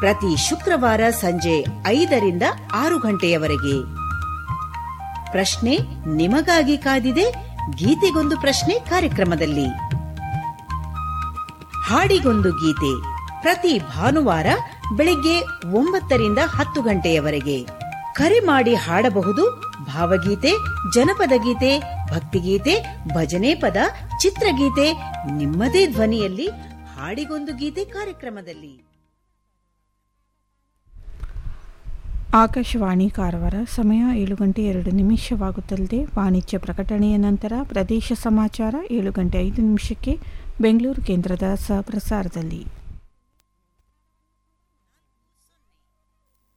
ಪ್ರತಿ ಶುಕ್ರವಾರ ಸಂಜೆ ಐದರಿಂದ ಆರು ಗಂಟೆಯವರೆಗೆ ಪ್ರಶ್ನೆ ನಿಮಗಾಗಿ ಕಾದಿದೆ ಗೀತೆಗೊಂದು ಪ್ರಶ್ನೆ ಕಾರ್ಯಕ್ರಮದಲ್ಲಿ ಹಾಡಿಗೊಂದು ಗೀತೆ ಪ್ರತಿ ಭಾನುವಾರ ಬೆಳಿಗ್ಗೆ ಒಂಬತ್ತರಿಂದ ಹತ್ತು ಗಂಟೆಯವರೆಗೆ ಕರೆ ಮಾಡಿ ಹಾಡಬಹುದು ಭಾವಗೀತೆ ಜನಪದ ಗೀತೆ ಭಕ್ತಿಗೀತೆ ಭಜನೆ ಪದ ಚಿತ್ರಗೀತೆ ನಿಮ್ಮದೇ ಧ್ವನಿಯಲ್ಲಿ ಹಾಡಿಗೊಂದು ಗೀತೆ ಕಾರ್ಯಕ್ರಮದಲ್ಲಿ ಆಕಾಶವಾಣಿ ಕಾರವಾರ ಸಮಯ ಏಳು ಗಂಟೆ ಎರಡು ನಿಮಿಷವಾಗುತ್ತಲಿದೆ ವಾಣಿಜ್ಯ ಪ್ರಕಟಣೆಯ ನಂತರ ಪ್ರದೇಶ ಸಮಾಚಾರ ಏಳು ಗಂಟೆ ಐದು ನಿಮಿಷಕ್ಕೆ ಬೆಂಗಳೂರು ಕೇಂದ್ರದ ಸಹಪ್ರಸಾರದಲ್ಲಿ